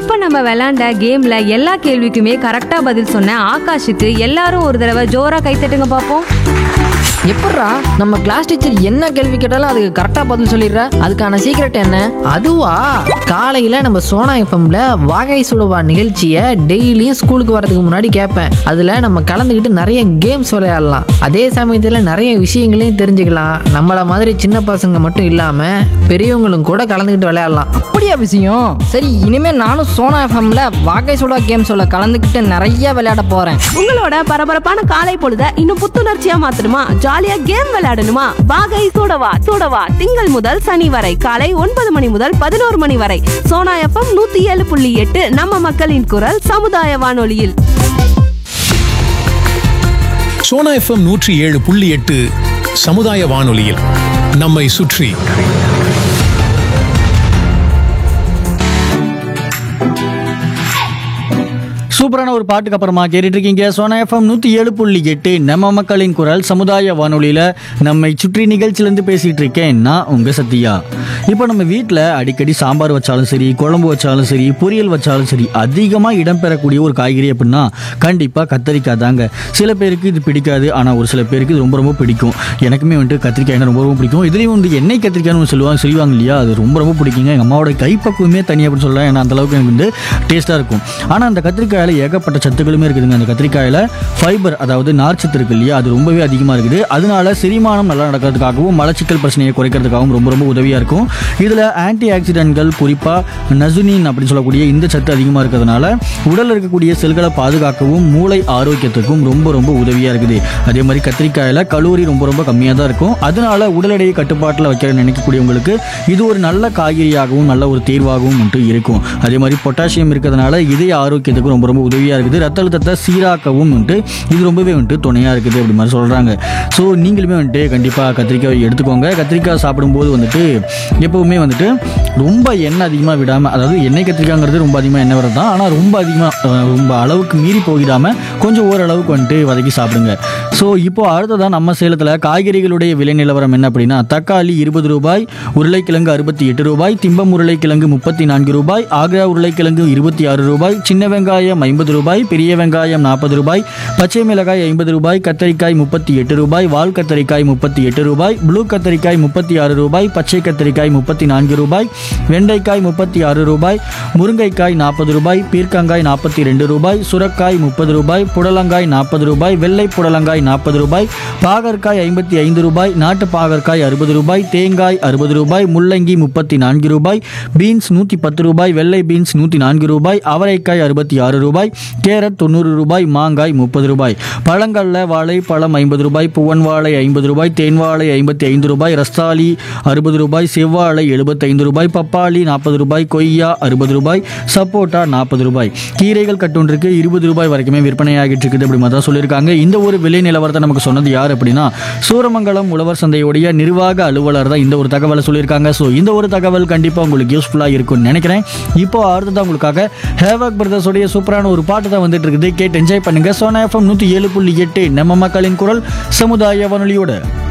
இப்ப நம்ம விளையாண்ட கேம்ல எல்லா கேள்விக்குமே கரெக்டா பதில் சொன்ன ஆகாஷுக்கு எல்லாரும் ஒரு தடவை ஜோரா கைத்தட்டுங்க பாப்போம் எப்பட்றா நம்ம கிளாஸ் டீச்சர் என்ன கேள்வி கேட்டாலும் அதுக்கு கரெக்டா பதில் சொல்லிடுற அதுக்கான சீக்ரெட் என்ன அதுவா காலையில நம்ம சோனா எஃப்எம்ல வாகை சுடுவா நிகழ்ச்சியை டெய்லியும் ஸ்கூலுக்கு வரதுக்கு முன்னாடி கேட்பேன் அதுல நம்ம கலந்துக்கிட்டு நிறைய கேம்ஸ் விளையாடலாம் அதே சமயத்துல நிறைய விஷயங்களையும் தெரிஞ்சுக்கலாம் நம்மள மாதிரி சின்ன பசங்க மட்டும் இல்லாம பெரியவங்களும் கூட கலந்துக்கிட்டு விளையாடலாம் அப்படியா விஷயம் சரி இனிமே நானும் சோனா எஃப்எம்ல வாகை சுடா கேம்ஸோட கலந்துக்கிட்டு நிறைய விளையாட போறேன் உங்களோட பரபரப்பான காலை பொழுத இன்னும் புத்துணர்ச்சியா மாத்தணுமா ஜாலியா கேம் விளையாடணுமா வாகை சூடவா சூடவா திங்கள் முதல் சனி வரை காலை ஒன்பது மணி முதல் பதினோரு மணி வரை சோனா எஃப்எம் நூத்தி ஏழு புள்ளி எட்டு நம்ம மக்களின் குரல் சமுதாய வானொலியில் சோனா எஃப்எம் நூற்றி ஏழு புள்ளி எட்டு சமுதாய வானொலியில் நம்மை சுற்றி சூப்பரான ஒரு பாட்டுக்கு அப்புறமா கேட்டுட்டு இருக்கீங்க சோனா எஃப்எம் நூற்றி ஏழு புள்ளி எட்டு நம்ம மக்களின் குரல் சமுதாய வானொலியில் நம்மை சுற்றி நிகழ்ச்சியிலேருந்து பேசிகிட்டு இருக்கேன் நான் உங்கள் சத்யா இப்போ நம்ம வீட்டில் அடிக்கடி சாம்பார் வச்சாலும் சரி குழம்பு வச்சாலும் சரி பொரியல் வச்சாலும் சரி அதிகமாக இடம்பெறக்கூடிய ஒரு காய்கறி அப்படின்னா கண்டிப்பாக கத்தரிக்காய் தாங்க சில பேருக்கு இது பிடிக்காது ஆனால் ஒரு சில பேருக்கு இது ரொம்ப ரொம்ப பிடிக்கும் எனக்குமே வந்துட்டு கத்திரிக்காய் ரொம்ப ரொம்ப பிடிக்கும் இதுலேயும் வந்து எண்ணெய் கத்திரிக்காய்னு ஒன்று சொல்லுவாங்க சொல்லுவாங்க இல்லையா அது ரொம்ப ரொம்ப பிடிக்குங்க எங்கள் அம்மாவோட கைப்பக்குவமே தனி அப்படின்னு சொல்லலாம் ஏன்னா அந்த அளவுக்கு எனக்கு வந்து டேஸ்ட்டாக இருக்கும் ஆனால் அந்த கத்திரிக்காயில் ஏகப்பட்ட சத்துக்களுமே இருக்குதுங்க அந்த கத்திரிக்காயில் ஃபைபர் அதாவது நார்ச்சத்து இருக்கு இல்லையா அது ரொம்பவே அதிகமாக இருக்குது அதனால செரிமானம் நல்லா நடக்கிறதுக்காகவும் மலச்சிக்கல் பிரச்சனையை குறைக்கிறதுக்காகவும் ரொம்ப ரொம்ப உதவியாக இருக்கும் இதில் ஆன்டி ஆக்சிடென்ட்கள் குறிப்பாக நசுனின் அப்படின்னு சொல்லக்கூடிய இந்த சத்து அதிகமாக இருக்கிறதுனால உடலில் இருக்கக்கூடிய செல்களை பாதுகாக்கவும் மூளை ஆரோக்கியத்துக்கும் ரொம்ப ரொம்ப உதவியாக இருக்குது அதே மாதிரி கத்திரிக்காயில் கலோரி ரொம்ப ரொம்ப கம்மியாக தான் இருக்கும் அதனால உடல் எடையை கட்டுப்பாட்டில் வைக்கிற நினைக்கக்கூடியவங்களுக்கு இது ஒரு நல்ல காய்கறியாகவும் நல்ல ஒரு தேர்வாகவும் வந்துட்டு இருக்கும் அதே மாதிரி பொட்டாசியம் இருக்கிறதுனால இதய ஆரோக்கியத்துக்கும் ரொம்ப ரொம்ப உதவியாக இருக்குது ரத்த அழுத்தத்தை சீராக்கவும் வந்துட்டு இது ரொம்பவே வந்துட்டு துணையாக இருக்குது அப்படி மாதிரி சொல்கிறாங்க ஸோ நீங்களுமே வந்துட்டு கண்டிப்பாக கத்திரிக்காய் எடுத்துக்கோங்க கத்திரிக்காய் சாப்பிடும்போது வந்துட்டு எப்போவுமே வந்துட்டு ரொம்ப எண்ணெய் அதிகமாக விடாமல் அதாவது எண்ணெய் கத்திரிக்காய்ங்கிறது ரொம்ப அதிகமாக எண்ணெய் வரது தான் ஆனால் ரொம்ப அதிகமாக ரொம்ப அளவுக்கு மீறி போயிடாமல் கொஞ்சம் ஓரளவுக்கு வந்துட்டு வதக்கி சாப்பிடுங்க ஸோ இப்போ அடுத்ததான் நம்ம சேலத்தில் காய்கறிகளுடைய விலை நிலவரம் என்ன அப்படின்னா தக்காளி இருபது ரூபாய் உருளைக்கிழங்கு அறுபத்தி எட்டு ரூபாய் திம்பம் உருளைக்கிழங்கு முப்பத்தி நான்கு ரூபாய் ஆக்ரா உருளைக்கிழங்கு இருபத்தி ஆறு ரூபாய் சின்ன வெங்காயம் ஐம்பது ரூபாய் பெரிய வெங்காயம் நாற்பது ரூபாய் பச்சை மிளகாய் ஐம்பது ரூபாய் கத்தரிக்காய் முப்பத்தி எட்டு ரூபாய் வால் கத்தரிக்காய் முப்பத்தி எட்டு ரூபாய் ப்ளூ கத்தரிக்காய் முப்பத்தி ஆறு ரூபாய் பச்சை கத்தரிக்காய் முப்பத்தி நான்கு ரூபாய் வெண்டைக்காய் முப்பத்தி ஆறு ரூபாய் முருங்கைக்காய் நாற்பது ரூபாய் பீர்க்கங்காய் நாற்பத்தி ரெண்டு ரூபாய் சுரக்காய் முப்பது ரூபாய் புடலங்காய் நாற்பது ரூபாய் வெள்ளை புடலங்காய் நாற்பது ரூபாய் பாகற்காய் ஐம்பத்தி ஐந்து ரூபாய் நாட்டு பாகற்காய் அறுபது ரூபாய் தேங்காய் அறுபது ரூபாய் முள்ளங்கி முப்பத்தி நான்கு ரூபாய் பீன்ஸ் நூற்றி பத்து ரூபாய் வெள்ளை பீன்ஸ் நூற்றி நான்கு ரூபாய் அவரைக்காய் அறுபத்தி ஆறு ரூபாய் கேரட் தொண்ணூறு ரூபாய் மாங்காய் முப்பது ரூபாய் பழங்கள்ல வாழை பழம் ஐம்பது ரூபாய் புவன் வாழை ஐம்பது ரூபாய் தேன் வாழை ஐம்பத்தி ஐந்து ரூபாய் ரஸ்தாலி அறுபது ரூபாய் செவ்வாழை எழுபத்தைந்து ரூபாய் பப்பாளி நாற்பது ரூபாய் கொய்யா அறுபது ரூபாய் சப்போட்டா நாற்பது ரூபாய் கீரைகள் கட்டொன்றுக்கு இருபது ரூபாய் வரைக்குமே விற்பனையாகிட்டு இருக்குது அப்படி மாதிரி தான் சொல்லியிருக்காங்க இந்த ஒரு விலை நிலவரத்தை நமக்கு சொன்னது யார் அப்படின்னா சூரமங்கலம் உழவர் சந்தையுடைய நிர்வாக அலுவலர் தான் இந்த ஒரு தகவலை சொல்லியிருக்காங்க ஸோ இந்த ஒரு தகவல் கண்டிப்பாக உங்களுக்கு யூஸ்ஃபுல்லாக இருக்கும்னு நினைக்கிறேன் இப்போ அடுத்ததான் உங்களுக்காக ஹேவாக் பிரதர்ஸோடைய சூப்பரான ஒரு பாட்டு தான் வந்துட்டு இருக்குது கேட்டு என்ஜாய் பண்ணுங்க சோனா எஃப்எம் நூற்றி ஏழு புள்ளி எட்டு நம்ம மக்களின் குரல் சமுதாய வானொலியோட